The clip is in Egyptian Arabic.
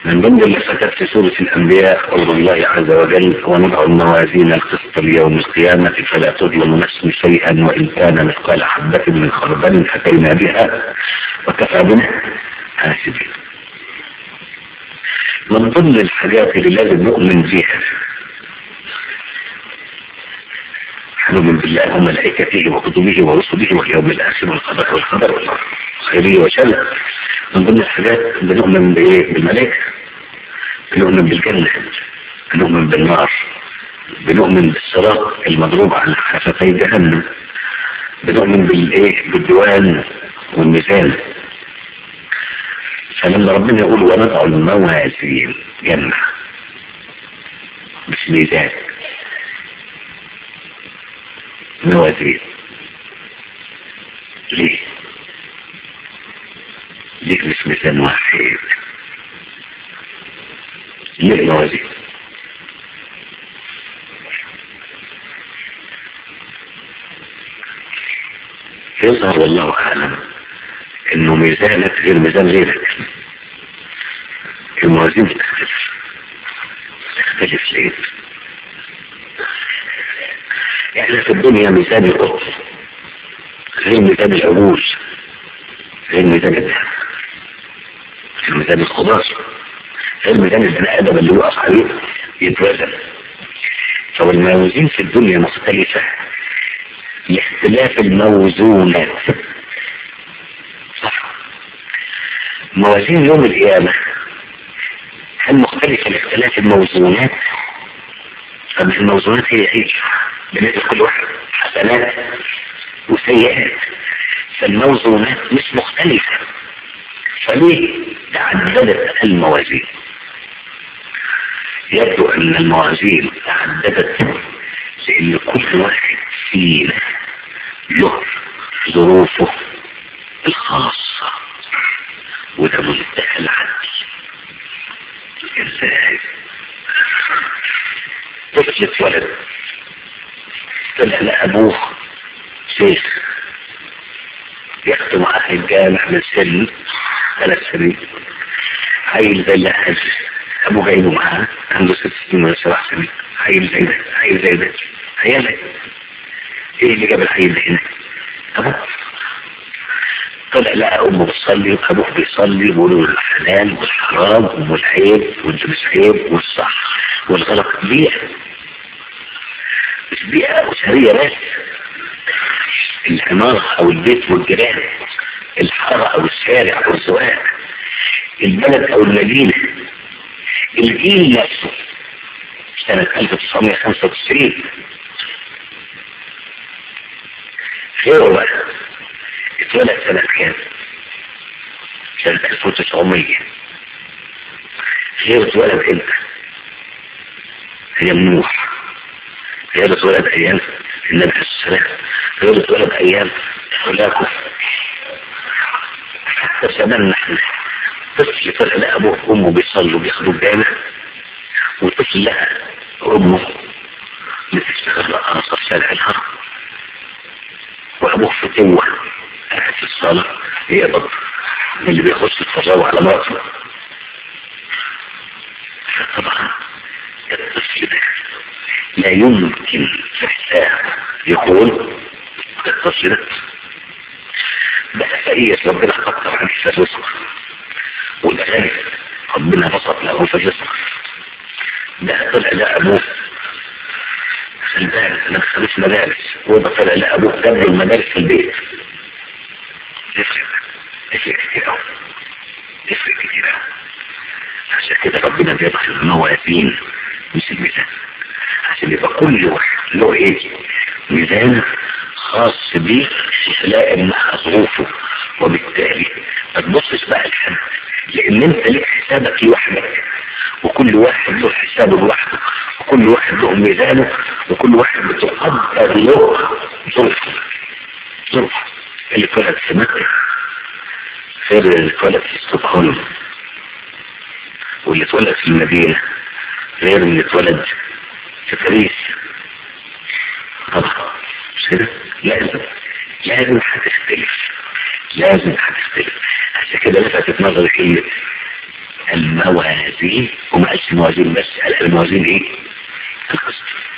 من ضمن اللفتات في سورة الأنبياء قول الله عز وجل ونضع الموازين القسط ليوم القيامة فلا تظلم نفس شيئا وإن كان مثقال حبة من خردل أتينا بها وكفى بنا حاسبين من ضمن الحاجات اللي لازم نؤمن بيها نؤمن بالله وملائكته وكتبه ورسله واليوم الآخر والقدر والقدر والقدر خيره وشره من ضمن الحاجات بنؤمن بايه بالملائكة بنؤمن بالجنة بنؤمن بالنار بنؤمن بالصراط المضروب على حفتي جهنم بنؤمن بالايه بالديوان والميزان فلما ربنا يقول ونضع الموازين جنة مش ميزان موازين ليه ليه مش ميزان واحد ليه موازين يظهر والله اعلم انه ميزانك غير ميزان غيرك الموازين بتختلف تختلف ليه احنا في الدنيا ميزان القطر غير ميزان العجوز غير ميزان الذهب غير ميزان الخضار غير ميزان البني ادم اللي يقف عليه يتوازن فالموازين في الدنيا مختلفة لاختلاف الموزونات صح موازين يوم القيامة هل مختلفة لاختلاف الموزونات طب الموزونات هي ايه بالنسبة لكل واحد حسنات وسيئات فالموزونات مش مختلفة فليه تعددت الموازين يبدو ان الموازين تعددت لان كل واحد فينا له ظروفه الخاصة وده منتهى العدل ازاي طفل اتولد طلع لأبوه شيخ يختم معاه الجامع من سن ثلاث سنين عيل زي اللي ابوه جايبه معاه عنده ست سنين ولا سبع سنين عيل زي ده عيل زي ده عيال ايه اللي جاب العيل ده هنا ابوه طلع لقى امه بتصلي وابوه بيصلي ويقولوا الحلال والحرام والعيب واللي مش عيب والصح والغلط بيئة مش بيئة أسرية بس العمارة أو البيت والجيران الحارة أو الشارع أو السواق البلد أو المدينة الجيل نفسه سنة 1995 غيره بقى اتولد سنة كام؟ سنة 1900 غير اتولد امتى؟ ايام نوح غير اتولد ايام النبي عليه السلام غير اتولد ايام هلاكه حتى زماننا احنا طفل طلع لقى ابوه وامه بيصلوا بياخدوا الجامع وطفل لقى امه بتشتغل رقاصة في شارع الهرم وابوه فتوة قاعد في الصالة هي ضد اللي بيخش يتفرجوا على مراته طبعا الطفل ده لا يمكن في حساب يقول الطفل ده بأسائية ربنا قطر عن في الرزق وده غني ربنا بسط له في الرزق ده طلع لا أبوه خلي بالك انا مخليش مدارس وده طلع لا أبوه جاب له المدارس في البيت يفرق يفرق كتير أوي يفرق كتير أوي عشان كده ربنا بيدخل الموازين مش الميزان عشان يبقى كل واحد له ايه ميزان خاص بيه تلاقي مع ظروفه وبالتالي ما تبصش بقى لحد لان انت ليك حسابك لوحدك وكل واحد له حسابه لوحده وكل واحد له ميزانه وكل واحد بتقدر له ظروفه ظروفه اللي اتولد في مكة غير اللي اتولد في ستوكهولم واللي اتولد في المدينة غير اللي اتولد في باريس طبعا مش كده لازم لازم هتختلف لازم هتختلف عشان كده لفتت نظري كلمة الموازين وما قالش الموازين بس قال الموازين ايه القسط